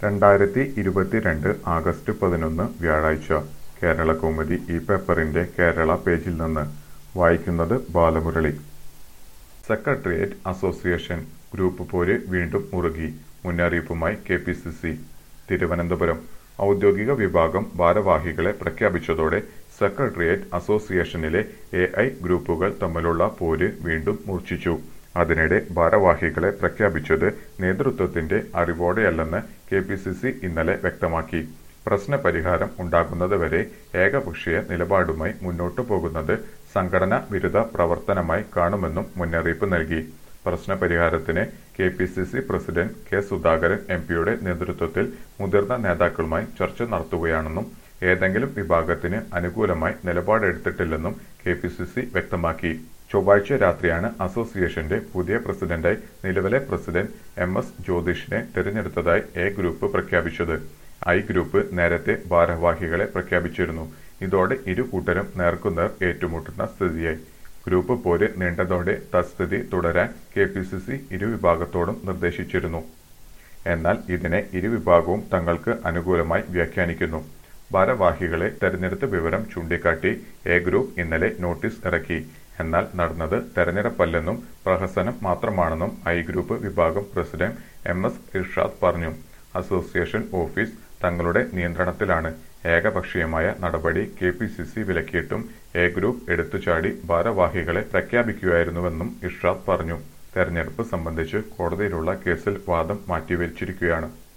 രണ്ടായിരത്തി ഇരുപത്തിരണ്ട് ആഗസ്റ്റ് പതിനൊന്ന് വ്യാഴാഴ്ച കേരളകൗമുദി ഈ പേപ്പറിന്റെ കേരള പേജിൽ നിന്ന് വായിക്കുന്നത് ബാലമുരളി സെക്രട്ടേറിയറ്റ് അസോസിയേഷൻ ഗ്രൂപ്പ് പോര് വീണ്ടും മുറുകി മുന്നറിയിപ്പുമായി K P C C Thiruvananthapuram ഔദ്യോഗിക വിഭാഗം ഭാരവാഹികളെ പ്രഖ്യാപിച്ചതോടെ സെക്രട്ടേറിയറ്റ് അസോസിയേഷനിലെ എ ഐ ഗ്രൂപ്പുകൾ തമ്മിലുള്ള പോര് വീണ്ടും മൂർച്ഛിച്ചു അതിനിടെ ഭാരവാഹികളെ പ്രഖ്യാപിച്ചത് നേതൃത്വത്തിന്റെ അറിവോടെയല്ലെന്ന് കെ പി സി സി ഇന്നലെ വ്യക്തമാക്കി പ്രശ്നപരിഹാരം ഉണ്ടാകുന്നതുവരെ ഏകപക്ഷീയ നിലപാടുമായി മുന്നോട്ടു പോകുന്നത് സംഘടനാ വിരുദ്ധ പ്രവർത്തനമായി കാണുമെന്നും മുന്നറിയിപ്പ് നൽകി പ്രശ്നപരിഹാരത്തിന് K P C C president K Sudhakaran M പിയുടെ നേതൃത്വത്തിൽ മുതിർന്ന നേതാക്കളുമായി ചർച്ച നടത്തുകയാണെന്നും ഏതെങ്കിലും വിഭാഗത്തിന് അനുകൂലമായി നിലപാടെടുത്തിട്ടില്ലെന്നും കെ പി സി സി വ്യക്തമാക്കി ചൊവ്വാഴ്ച രാത്രിയാണ് അസോസിയേഷന്റെ പുതിയ പ്രസിഡന്റായി നിലവിലെ പ്രസിഡന്റ് എം എസ് ജ്യോതിഷിനെ തെരഞ്ഞെടുത്തതായി എ ഗ്രൂപ്പ് പ്രഖ്യാപിച്ചത് ഐ ഗ്രൂപ്പ് നേരത്തെ ഭാരവാഹികളെ പ്രഖ്യാപിച്ചിരുന്നു ഇതോടെ ഇരു കൂട്ടരും നേർക്കുനേർ ഏറ്റുമുട്ടുന്ന സ്ഥിതിയായി ഗ്രൂപ്പ് പോര് നീണ്ടതോടെ തസ്ഥിതി തുടരാൻ കെ പി സി സി ഇരുവിഭാഗത്തോടും നിർദ്ദേശിച്ചിരുന്നു എന്നാൽ ഇതിനെ ഇരുവിഭാഗവും തങ്ങൾക്ക് അനുകൂലമായി വ്യാഖ്യാനിക്കുന്നു ഭാരവാഹികളെ തെരഞ്ഞെടുത്ത വിവരം ചൂണ്ടിക്കാട്ടി എ ഗ്രൂപ്പ് ഇന്നലെ നോട്ടീസ് ഇറക്കി എന്നാൽ നടന്നത് തെരഞ്ഞെടുപ്പല്ലെന്നും പ്രഹസനം മാത്രമാണെന്നും ഐ ഗ്രൂപ്പ് വിഭാഗം പ്രസിഡന്റ് എം എസ് ഇർഷാദ് പറഞ്ഞു അസോസിയേഷൻ ഓഫീസ് തങ്ങളുടെ നിയന്ത്രണത്തിലാണ് ഏകപക്ഷീയമായ നടപടി കെ പി സി സി വിലക്കിയിട്ടും എ ഗ്രൂപ്പ് എടുത്തുചാടി ഭാരവാഹികളെ പ്രഖ്യാപിക്കുകയായിരുന്നുവെന്നും ഇർഷാദ് പറഞ്ഞു തെരഞ്ഞെടുപ്പ് സംബന്ധിച്ച് കോടതിയിലുള്ള കേസിൽ വാദം മാറ്റിവെച്ചിരിക്കുകയാണ്